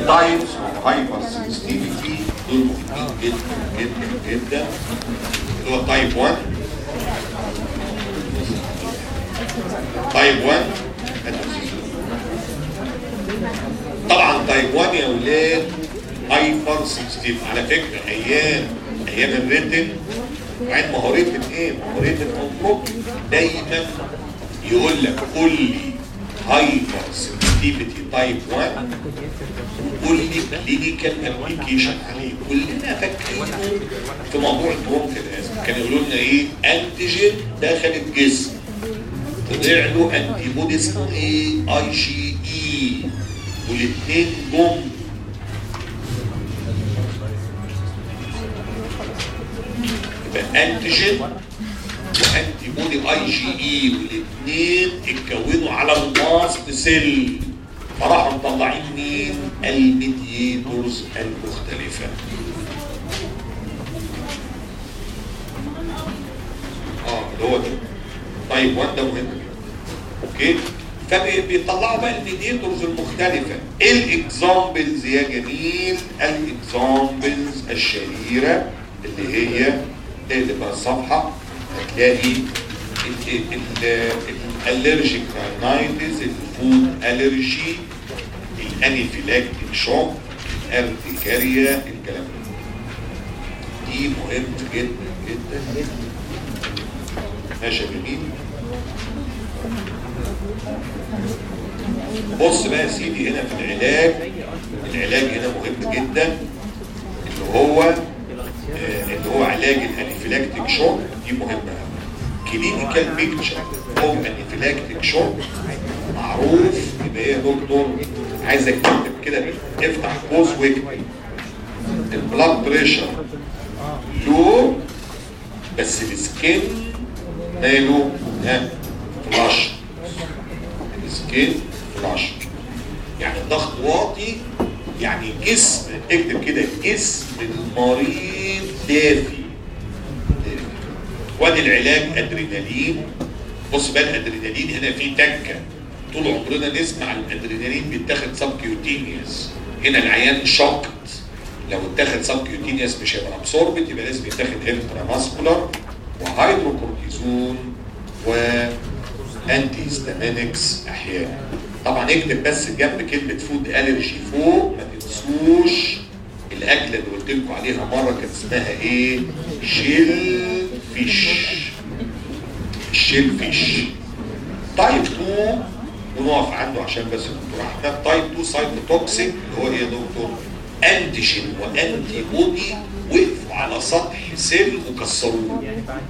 تايبس اوف هايبر سنسيتيفيتي دول مهمين جدا جدا جدا اللي هو تايب 1 تايب 1 طبعا تايب 1 يا ولاد هايبر سنسيتيف على فكره ايام ايام الريتن عين ما هو ريتن ايه؟ ما هو ريتن انتروبي دايما يقول لك قول لي هايبر سنسيتيفيتي تايب 1 وقول لي كلينيكال ابلكيشن عليه كلنا فاكرين في موضوع البروم في الاسم كانوا يقولوا لنا ايه؟ انتيجين داخل الجسم طلع له انتي بودي اسمه ايه؟ اي جي اي والاثنين جم يبقى انتيجين وانتي بودي اي جي اي والاثنين اتكونوا على الماست سيل فراحوا مطلعين مين؟ الميدياتورز المختلفه اه اللي هو ده طيب 1 ده مهم جدا اوكي فبيطلعوا بقى الميدياتورز المختلفه ايه الاكزامبلز يا جميل الاكزامبلز الشهيره اللي هي اللي بقى الصفحه هتلاقي الالرجيك راينايتس الفود الرجي الانيفيلاكتيك شوك الارتكاريا الكلام ده دي مهم جدا جدا جدا ماشي يا جميل بص بقى يا سيدي هنا في العلاج العلاج هنا مهم جدا اللي هو آه، اللي هو علاج الانفلاكتيك شوك دي مهمه كلينيكال بيكتشر او انفلاكتيك شوك معروف يبقى ايه يا دكتور عايزك تكتب كده افتح قوس واكتب البلاد بريشر لو بس السكين ماله ها فلاش السكين فلاش يعني الضغط واطي يعني جسم اكتب كده جسم المريض دافي دافي. وادي العلاج ادرينالين بص بقى الادرينالين هنا في تكه طول عمرنا نسمع الادرينالين بيتاخد سبكيوتينيوس هنا العيان شوكت لو اتاخد سبكيوتينيوس مش هيبقى ابسوربت يبقى لازم يتاخد انتراماسكولار وهيدروكورتيزون و انتي هيستامينكس احيانا طبعا اكتب بس جنب كلمه فود الرجي فوق ما تنسوش الاكله اللي قلت لكم عليها مره كانت اسمها ايه؟ شيل فيش الشيل فيش تايب 2 ونقف عنده عشان بس الدكتور احمد تايب 2 سايتوتوكسيك اللي هو ايه يا دكتور؟ انتيجين وانتي بودي وقفوا على سطح سيل وكسروه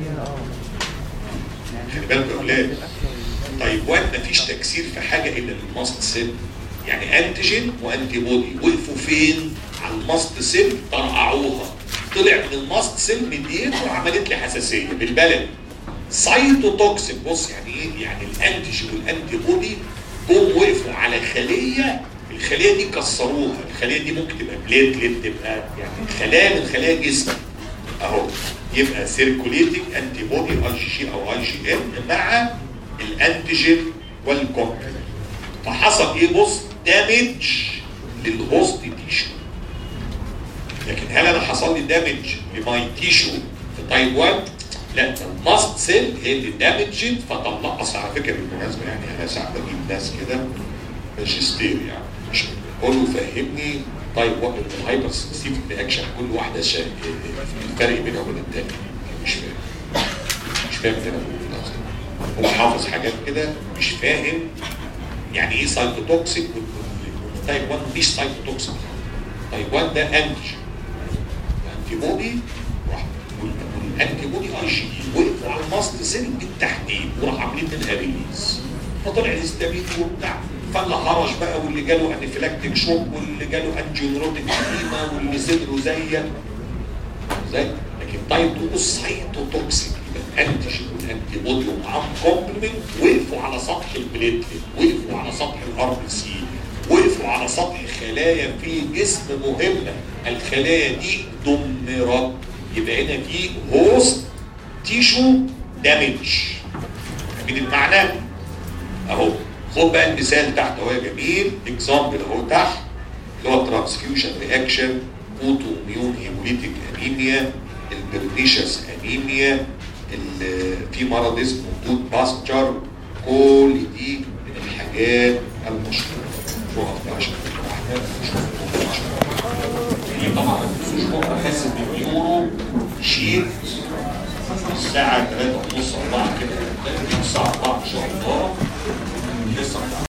خلي بالكم يا اولاد طيب وان مفيش تكسير في حاجه الا الماست سيل يعني انتيجين وانتي بودي وقفوا فين؟ على الماست سيل طرقعوها طلع من الماست سيل مديته وعملت لي حساسيه بالبلد سايتوتوكسيك بص يعني ايه؟ يعني الانتيجين والانتي بودي جم وقفوا على خليه الخليه دي كسروها الخليه دي ممكن تبقى بليتلت تبقى يعني خلايا من خلايا جسمك اهو يبقى سيركوليتنج انتي بودي اي جي جي او اي جي ام مع الانتيجين والكومبلمنت فحصل ايه بص دامج للهوست تيشو لكن هل انا حصل لي دامج لماي تيشو في تايب 1 لا الماست سيل هي اللي دامجت فطلع اصل على فكره بالمناسبه يعني انا ساعات بجيب ناس كده ماجستير يعني مش بقول له فهمني طيب وقت الهايبر سنسيتيف رياكشن كل واحده شا... الفرق بينها وبين الثانيه مش فاهم مش فاهم اللي انا بقوله قصدي هو حافظ حاجات كده مش فاهم يعني ايه سايتوتوكسيك تايب 1 مش سايتوتوكسيك تايب 1 ده انتي انتي بودي راح والانتي بودي اي جي وقفوا على الماست سيل بالتحديد وراح عاملين منها ريليز فطلع الهستامين وبتاع فاللي هرش بقى واللي جاله انفلاكتيك شوك واللي جاله انجيونيروتيك اديما واللي صدره زي زي لكن تايب 2 السايتوتوكسيك يبقى الانتيجين والانتي بودي ومعاهم كومبلمنت وقفوا على سطح البليتلت وقفوا على سطح الار بي سي وقفوا على سطح خلايا في جسم مهمه الخلايا دي دمرت يبقى هنا في هوست تيشو دامج من المعنى اهو خد بقى المثال تحت اهو يا جميل اكزامبل اهو تحت اللي هو ترانسفيوجن رياكشن اوتو ميون هيموليتيك انيميا البرنيشس انيميا ال- في مرض اسمه دود باستشر كل دي من الحاجات المشهوره شوف بقى عشان واحدة، شوف عشان- دي طبعا مش بكره حاسس باليورو شيت الساعة 3 ونص 4 كده الساعة 4 ان شاء الله لسه